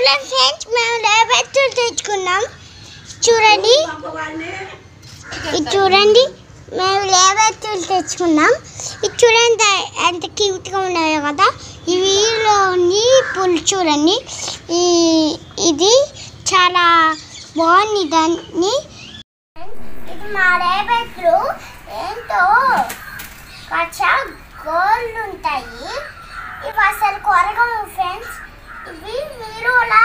చూడండి ఫ్రెండ్స్ మేము లేబెత్తులు తెచ్చుకున్నాం చూడండి ఇది చూడండి మేము లేబెత్తులు తెచ్చుకున్నాం ఇది చూడండి ఎంత క్యూట్గా ఉన్నాయో కదా ఈ వీడియోని పుల్ చూడండి ఈ ఇది చాలా బాగుంది దాన్ని ఇది మా లేబెత్తులు ఏంటో కచ్చా గోళ్ళు ఉంటాయి ఇవి అసలు కొరగము ఫ్రెండ్స్ ఇవి మీరులా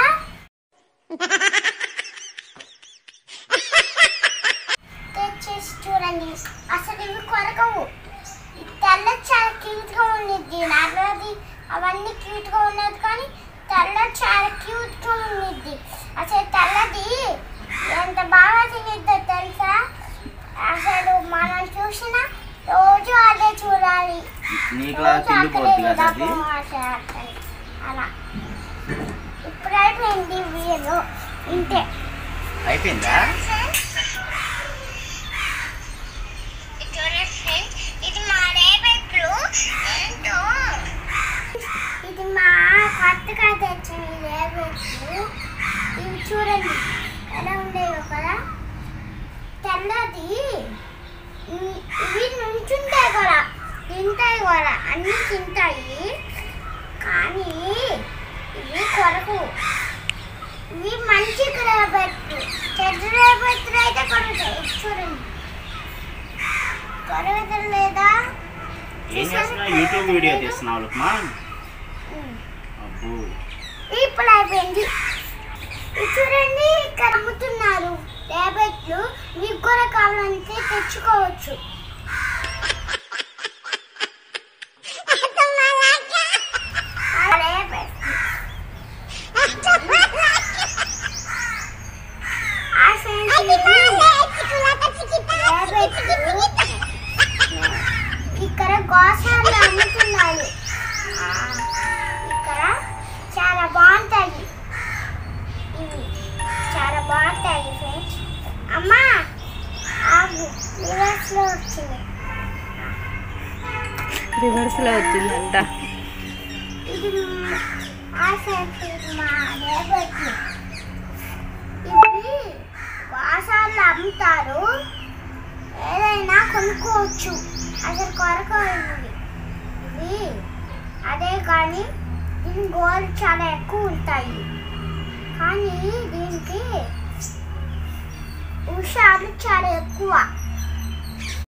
తెచ్చేసి చూడండి అసలు ఇవి కొరకవు ఈ తెల్ల చాలా క్యూట్ గా ఉండిద్ది నల్లది అవన్నీ క్యూట్ గా ఉన్నది కానీ తెల్ల చాలా క్యూట్ గా ఉండిద్ది అసలు తెల్లది ఎంత బాగా తినిద్దో తెలుసా అసలు మనం చూసిన రోజు అదే చూడాలి నీకులా తిండిపోద్ది కదా అది అలా ఇప్పుడైపోయింది వీరు ఇంతే అయిపోయిందా ఇది మా రేపెట్లు ఏంటో ఇది మా కొత్తగా తెచ్చిన ఈ రేపెట్లు ఇవి చూడండి ఎలా ఉండేవో కదా తెల్లది ఇ- ఇవి నుంచుంటాయి కూడా తింటాయి కూడా అన్నీ తింటాయి కానీ ఇవి కొరకు ఇవి మంచి రేపెట్లు చెడ్డ రేపెట్లు అయితే కొడతాయి ఇది చూడండి కొరవదలు లేదా ఏం చేస్తున్నావు యూట్యూబ్ వీడియో తీస్తున్నావు లుక్మా అబ్బో ఇప్పుడు అయిపోయింది ఇది చూడండి ఇక్కడ అమ్ముతున్నారు టాబ్లెట్లు మీకు కూడా కావాలంటే తెచ్చుకోవచ్చు ఆ టాబ్లెట్. ఆ ఫ్రెండ్స్ ఇది టాబ్లెట్లు. ఇక్కడ గోసాలు అమ్ముతున్నారు ఆ, ఇక్కడ చాలా బాగుంటాయి ఇవి చాలా బాగుంటాయి ఫ్రెండ్స్ అమ్మా ఆగు రివర్స్ లో వచ్చింది రివర్స్లో వచ్చిందంట ఇది మ- ఆ ఫ్రెండ్స్ ఇది మా రేపటి ఇవి వాసాలు అమ్ముతారు ఏదైనా కొనుక్కోవచ్చు అసలు కొరకు ఇవి ఇవి అదే కానీ దీని గోల్డ్ చాలా ఎక్కువ ఉంటాయి కానీ దీనికి ఉషాలు చాలా ఎక్కువ